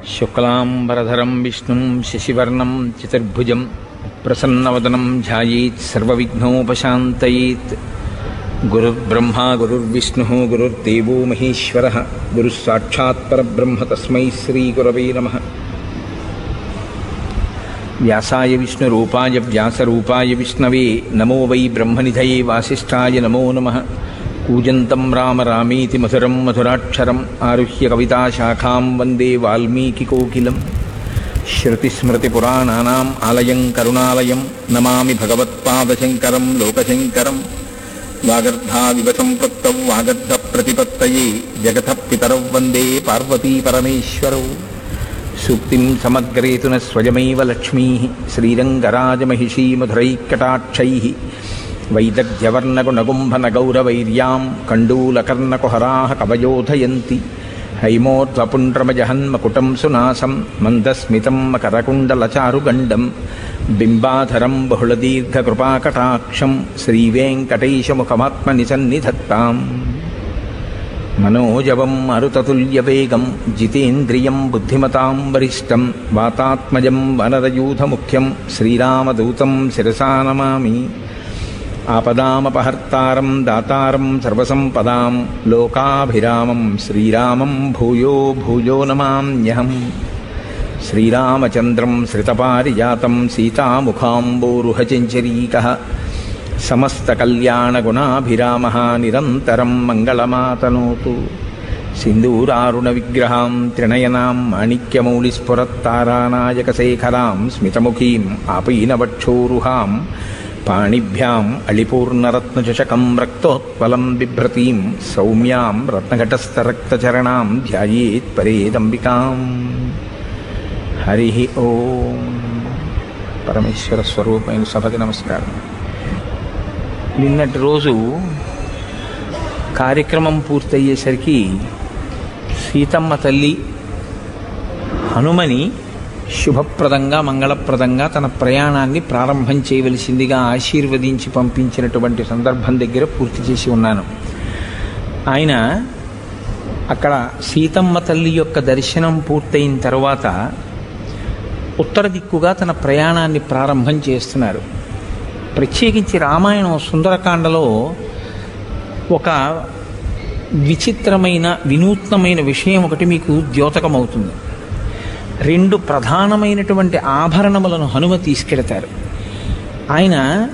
శుక్లాంబరధరం విష్ణుం శశివర్ణం చతుర్భుజం ప్రసన్నవదనం ధ్యాయేత్ సర్వవిఘ్నోపశాంతయేత్ గురుర్బ్రహ్మా గురుర్విష్ణుः గురుర్దేవో మహేశ్వరः గురుः సాక్షాత్ పరబ్రహ్మ తస్మై శ్రీగురవే నమः వ్యాసాయ విష్ణురూపాయ వ్యాసరూపాయ విష్ణవే నమో వై బ్రహ్మనిధయే వాసిష్ఠాయ నమో నమః కూజంతం రామ రామేతి మధురం మధురాక్షరం ఆరుహ్య కవితాశాఖాం వందే వాల్మీకికోకిలం శృతిస్మృతిపురాణానాम् ఆలయం కరుణాలయం నమామి భగవత్పాదశంకరం లోకశంకరం వాగర్ధావివ సంపృక్తౌ వాగర్ధ ప్రతిపత్తయే జగతః పితరౌ వందే పార్వతీ పరమేశ్వరౌ సూక్తిం సమగ్రేతు న స్వయమైవ లక్ష్మీ శ్రీరంగరాజమహిషీ మధురైకటాక్షై వైదగ్ధ్యవర్ణగుణగుంభనగౌరవైర్యాం కండూలకర్ణకుహరాः కవయోధయంతి హైమోర్ధ్వపుండ్రమజహన్మకుటం సునాసం మందస్మితం మకరకుండలచారుగండం బింబాధరం బహుళదీర్ఘకృపాకటాక్షం శ్రీవేంకటేశముఖమాత్మని సన్నిధత్తాం మనోజవం మరుతతుల్యవేగం జితేంద్రియం బుద్ధిమతాం వరిష్టం వాతాత్మజం వనరయూధముఖ్యం శ్రీరామదూతం శిరసా నమామి ఆపదామపహర్తారం దాతారం సర్వసంపదాం లోకాభిరామం శ్రీరామం భూయో భూయో నమామ్యహం శ్రీరామచంద్రం శ్రితపారిజాతం సీతాముఖాంబోరుహచంచరీకः సమస్తకల్యాణగుణాభిరామः నిరంతరం మంగళమాతనోతు सिन्दूरारुणविग्रहां त्रिणयनां माणिक्यमौलिस्फुरत्तारानायकशेखरां स्मितमुखीम् आपीनवक्षोरुहां पाणिभ्याम् अळिपूर्णरत्नचषकं रक्तोत्पलं बिभ्रतीं सौम्यां रत्नघटस्थरक्तचरणां ध्यायेत् परेदम्बिकाम् हरिः ఓం పరమేశ్వర స్వరూపమైన సభకి నమస్కారం నిన్నటి రోజు కార్యక్రమం పూర్తయ్యేసరికి సీతమ్మ తల్లి హనుమని శుభప్రదంగా మంగళప్రదంగా తన ప్రయాణాన్ని ప్రారంభం చేయవలసిందిగా ఆశీర్వదించి పంపించినటువంటి సందర్భం దగ్గర పూర్తి చేసి ఉన్నాను ఆయన అక్కడ సీతమ్మ తల్లి యొక్క దర్శనం పూర్తయిన తర్వాత ఉత్తర దిక్కుగా తన ప్రయాణాన్ని ప్రారంభం చేస్తున్నారు ప్రత్యేకించి రామాయణం సుందరకాండలో ఒక విచిత్రమైన వినూత్నమైన విషయం ఒకటి మీకు ద్యోతకమవుతుంది రెండు ప్రధానమైనటువంటి ఆభరణములను హనుమ తీసుకెడతారు ఆయన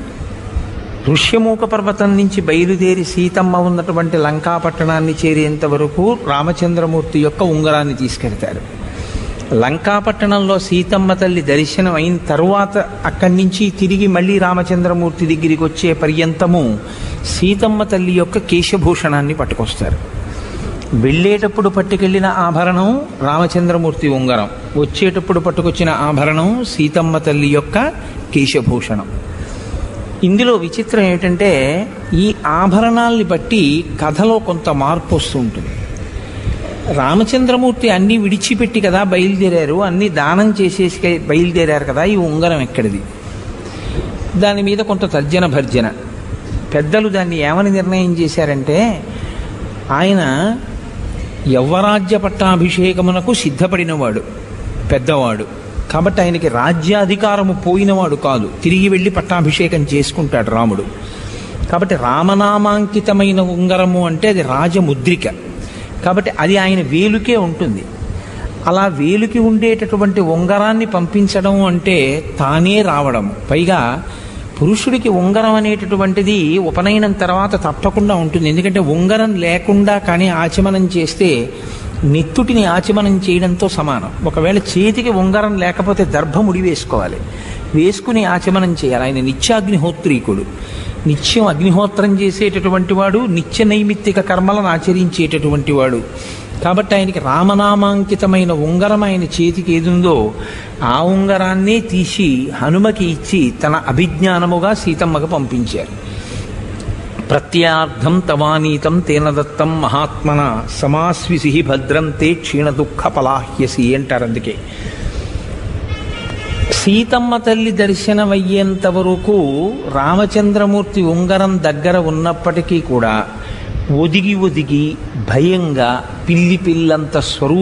ఋష్యమూక పర్వతం నుంచి బయలుదేరి సీతమ్మ ఉన్నటువంటి లంకాపట్టణాన్ని చేరేంత వరకు రామచంద్రమూర్తి యొక్క ఉంగరాన్ని తీసుకెడతారు లంకాపట్టణంలో సీతమ్మ తల్లి దర్శనం అయిన తరువాత అక్కడి నుంచి తిరిగి మళ్ళీ రామచంద్రమూర్తి దగ్గరికి వచ్చే పర్యంతము సీతమ్మ తల్లి యొక్క కేశభూషణాన్ని పట్టుకొస్తారు వెళ్ళేటప్పుడు పట్టుకెళ్ళిన ఆభరణం రామచంద్రమూర్తి ఉంగరం వచ్చేటప్పుడు పట్టుకొచ్చిన ఆభరణం సీతమ్మ తల్లి యొక్క కేశభూషణం ఇందులో విచిత్రం ఏమిటంటే ఈ ఆభరణాల్ని బట్టి కథలో కొంత మార్పు వస్తూ ఉంటుంది రామచంద్రమూర్తి అన్నీ విడిచిపెట్టి కదా బయలుదేరారు అన్నీ దానం చేసేసి బయలుదేరారు కదా ఈ ఉంగరం ఎక్కడిది దాని మీద కొంత తర్జన భర్జన పెద్దలు దాన్ని ఏమని నిర్ణయం చేశారంటే ఆయన యవ్వరాజ్య పట్టాభిషేకమునకు సిద్ధపడినవాడు పెద్దవాడు కాబట్టి ఆయనకి రాజ్యాధికారము పోయినవాడు కాదు తిరిగి వెళ్ళి పట్టాభిషేకం చేసుకుంటాడు రాముడు కాబట్టి రామనామాంకితమైన ఉంగరము అంటే అది రాజముద్రిక కాబట్టి అది ఆయన వేలుకే ఉంటుంది అలా వేలుకి ఉండేటటువంటి ఉంగరాన్ని పంపించడం అంటే తానే రావడం పైగా పురుషుడికి ఉంగరం అనేటటువంటిది ఉపనయనం తర్వాత తప్పకుండా ఉంటుంది ఎందుకంటే ఉంగరం లేకుండా కానీ ఆచమనం చేస్తే నెత్తుటిని ఆచమనం చేయడంతో సమానం ఒకవేళ చేతికి ఉంగరం లేకపోతే దర్భముడి వేసుకోవాలి వేసుకుని ఆచమనం చేయాలి ఆయన నిత్యాగ్నిహోత్రీకుడు నిత్యం అగ్నిహోత్రం చేసేటటువంటి వాడు నిత్య నైమిత్తిక కర్మలను ఆచరించేటటువంటి వాడు కాబట్టి ఆయనకి రామనామాంకితమైన ఉంగరం ఆయన చేతికి ఏదుందో ఆ ఉంగరాన్నే తీసి హనుమకి ఇచ్చి తన అభిజ్ఞానముగా సీతమ్మకు పంపించారు ప్రత్యార్థం తవానీతం తేన దత్తం మహాత్మన సమాస్విసి భద్రం తే క్షీణ దుఃఖ పలాహ్యసి అంటారు అందుకే సీతమ్మ తల్లి దర్శనమయ్యేంత వరకు రామచంద్రమూర్తి ఉంగరం దగ్గర ఉన్నప్పటికీ కూడా ఒదిగి ఒదిగి భయంగా పిల్లి పిల్లంత స్వరూపం